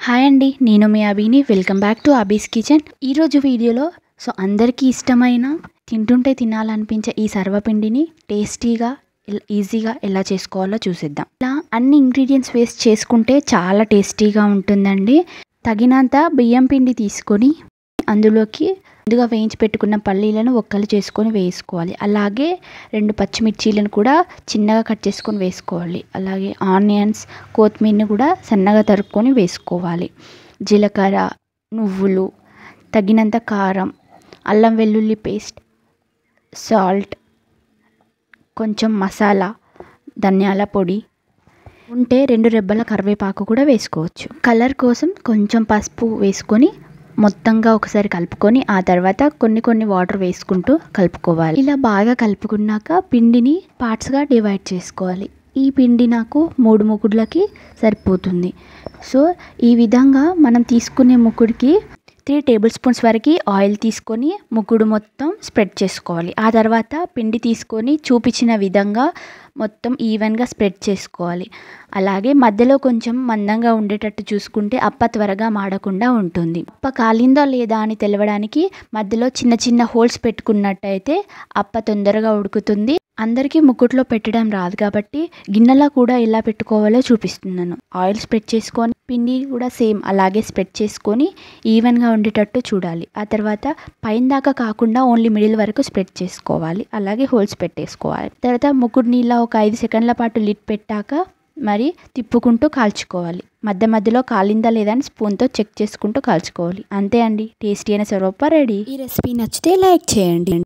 hi అండి నేను మీ అభిని welcome back to Abhi's kitchen ఈరోజు వీడియోలో సో అందరికీ ఇష్టమైన తింటుంటే తినాలనిపించే ఈ సర్వపిండిని టేస్టీగా ఎల్- ఈజీగా ఎలా చేసుకోవాలో చూసేద్దాం ఇలా అన్ని ఇంగ్రీడియంట్స్ వేస్ట్ చేసుకుంటే చాలా టేస్టీగా ఉంటుందండి తగినంత బియ్యం పిండి తీసుకొని అందులోకి ముందుగా వేయించి పెట్టుకున్న పల్లీలను ఒక్కలు చేసుకొని వేసుకోవాలి అలాగే రెండు పచ్చిమిర్చీలను కూడా చిన్నగా కట్ చేసుకొని వేసుకోవాలి అలాగే ఆనియన్స్ కొత్తిమీరని కూడా సన్నగా తరుక్కొని వేసుకోవాలి జీలకర్ర నువ్వులు తగినంత కారం అల్లం వెల్లుల్లి పేస్ట్ సాల్ట్ కొంచెం మసాలా ధనియాల పొడి ఉంటే రెండు రెబ్బల కరివేపాకు కూడా వేసుకోవచ్చు కలర్ కోసం కొంచెం పసుపు వేసుకొని మొత్తంగా ఒకసారి కలుపుకొని ఆ తర్వాత కొన్ని కొన్ని వాటర్ వేసుకుంటూ కలుపుకోవాలి ఇలా బాగా కలుపుకున్నాక పిండిని పార్ట్స్గా డివైడ్ చేసుకోవాలి ఈ పిండి నాకు మూడు ముకుడులకి సరిపోతుంది సో ఈ విధంగా మనం తీసుకునే ముకుడికి త్రీ టేబుల్ స్పూన్స్ వరకు ఆయిల్ తీసుకొని ముగ్గుడు మొత్తం స్ప్రెడ్ చేసుకోవాలి ఆ తర్వాత పిండి తీసుకొని చూపించిన విధంగా మొత్తం ఈవెన్గా స్ప్రెడ్ చేసుకోవాలి అలాగే మధ్యలో కొంచెం మందంగా ఉండేటట్టు చూసుకుంటే అప్ప త్వరగా మాడకుండా ఉంటుంది అప్ప కాలిందో లేదా అని తెలవడానికి మధ్యలో చిన్న చిన్న హోల్స్ పెట్టుకున్నట్టయితే అప్ప తొందరగా ఉడుకుతుంది అందరికీ ముక్కుట్లో పెట్టడం రాదు కాబట్టి గిన్నెలో కూడా ఎలా పెట్టుకోవాలో చూపిస్తున్నాను ఆయిల్ స్ప్రెడ్ చేసుకొని పిండి కూడా సేమ్ అలాగే స్ప్రెడ్ చేసుకొని ఈవెన్గా ఉండేటట్టు చూడాలి ఆ తర్వాత పైన దాకా కాకుండా ఓన్లీ మిడిల్ వరకు స్ప్రెడ్ చేసుకోవాలి అలాగే హోల్స్ పెట్టేసుకోవాలి తర్వాత ముక్కుడు నీళ్ళ ఒక ఐదు సెకండ్ల పాటు లిడ్ పెట్టాక మరి తిప్పుకుంటూ కాల్చుకోవాలి మధ్య మధ్యలో కాలిందా లేదా అని స్పూన్తో చెక్ చేసుకుంటూ కాల్చుకోవాలి అంతే అండి టేస్టీ అయిన సర్వప్ప రెడీ ఈ రెసిపీ నచ్చితే లైక్ చేయండి